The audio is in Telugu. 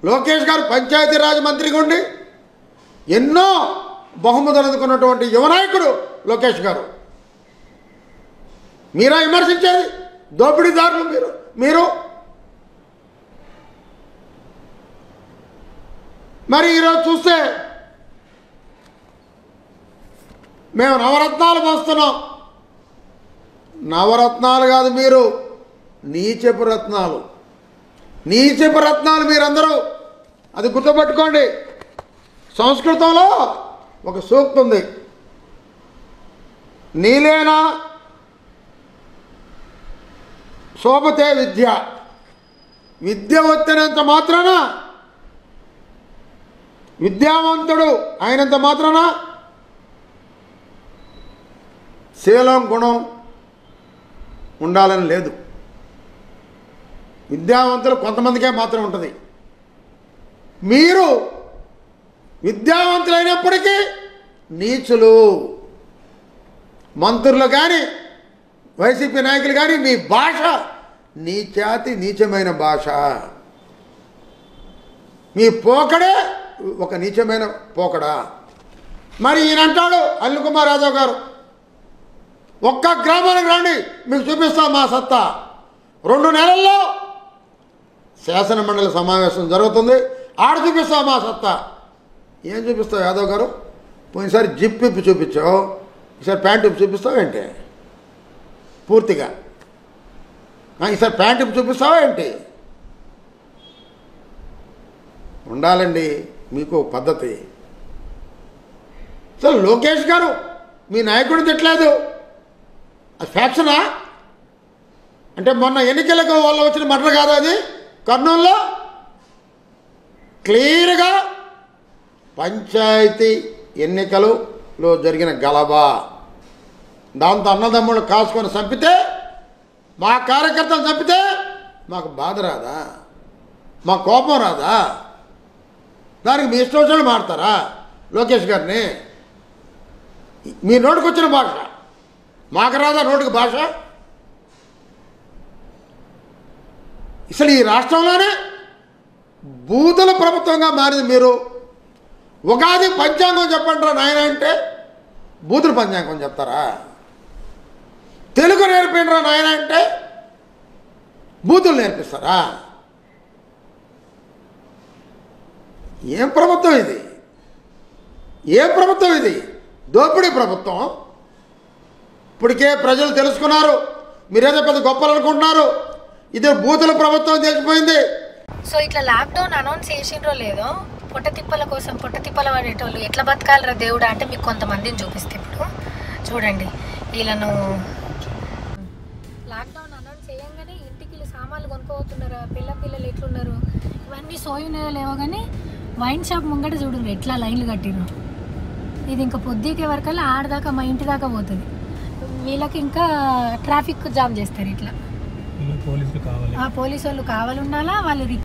లోకేష్ గారు పంచాయతీరాజ్ మంత్రిగా ఉండి ఎన్నో బహుమతులు అందుకున్నటువంటి యువనాయకుడు లోకేష్ గారు మీరా విమర్శించేది దోపిడీదారులు మీరు మీరు మరి ఈరోజు చూస్తే మేము నవరత్నాలు మోస్తున్నాం నవరత్నాలు కాదు మీరు నీచపు రత్నాలు నీచపు రత్నాలు మీరందరూ అది గుర్తుపెట్టుకోండి సంస్కృతంలో ఒక సూక్తి ఉంది నీలేనా శోభతే విద్య విద్య వచ్చినంత మాత్రాన విద్యావంతుడు అయినంత మాత్రాన శీలం గుణం ఉండాలని లేదు విద్యావంతులు కొంతమందికే మాత్రం ఉంటుంది మీరు విద్యావంతులైనప్పటికీ నీచులు మంత్రులు కానీ వైసీపీ నాయకులు కానీ మీ భాష నీచాతి నీచమైన భాష మీ పోకడే ఒక నీచమైన పోకడా మరి ఈయన అంటాడు అల్లు కుమార్ యాదవ్ గారు ఒక్క గ్రామానికి రండి మీకు చూపిస్తాం మా సత్తా రెండు నెలల్లో శాసన మండలి సమావేశం జరుగుతుంది ఆడ చూపిస్తాం మా సత్తా ఏం చూపిస్తావు యాదవ్ గారు పోయినసారి జిప్ ఇప్పి చూపించావు ఈసారి ప్యాంట్ ఇప్పి చూపిస్తావు ఏంటి పూర్తిగా ఆ, ఈసారి ప్యాంట్ ఇప్పి చూపిస్తావా ఏంటి ఉండాలండి మీకు పద్ధతి అసలు లోకేష్ గారు మీ నాయకుడిని తిట్టలేదు అది ఫ్యాక్షనా అంటే మొన్న ఎన్నికలకు వల్ల వచ్చిన మర్డర్ కాదు అది కర్నూలులో క్లియర్గా పంచాయతీ ఎన్నికలలో జరిగిన గలబా దాంతో అన్నదమ్ముడు కాసుకొని చంపితే మా కార్యకర్తలు చంపితే మాకు బాధ రాదా మా కోపం రాదా దానికి మీ ఇష్టం వచ్చినట్టు మాడతారా లోకేష్ గారిని మీ నోటికి వచ్చిన భాష మాకు రాదా నోటికి భాష అసలు ఈ రాష్ట్రంలోనే బూతుల ప్రభుత్వంగా మారింది మీరు ఉగాది పంచాంగం చెప్పంటారా నాయన అంటే బూతుల పంచాంగం చెప్తారా తెలుగు నేర్పిండ్రా నాయన అంటే బూతులు నేర్పిస్తారా ఏం ప్రభుత్వం ఇది ఏం ప్రభుత్వం ఇది దోపిడీ ప్రభుత్వం ఇప్పటికే ప్రజలు తెలుసుకున్నారు మీరేదో పెద్ద గొప్పలు అనుకుంటున్నారు ఇది బూతుల ప్రభుత్వం తెలిసిపోయింది సో ఇట్లా లాక్డౌన్ అనౌన్స్ చేసిండ్రో లేదో పొట్ట తిప్పల కోసం పొట్ట తిప్పల పడేటోళ్ళు ఎట్లా బతకాలరా దేవుడా అంటే మీకు కొంతమందిని చూపిస్తే ఇప్పుడు చూడండి వీళ్ళను లాక్డౌన్ అనౌన్స్ చేయంగానే ఇంటికి వీళ్ళు సామాన్లు కొనుక్కోతున్నారు పిల్ల పిల్లలు ఎట్లున్నారు ఇవన్నీ సోయినాయో లేవో కానీ వైన్ షాప్ ముంగట చూడండి ఎట్లా లైన్లు కట్టిరు ఇది ఇంకా పొద్దుకే వరకల్లా ఆడదాకా మా ఇంటి దాకా పోతుంది వీళ్ళకి ఇంకా ట్రాఫిక్ జామ్ చేస్తారు ఇట్లా పోలీసులు కావాలి ఆ పోలీసు వాళ్ళు కావాలన్నాలా వాళ్ళు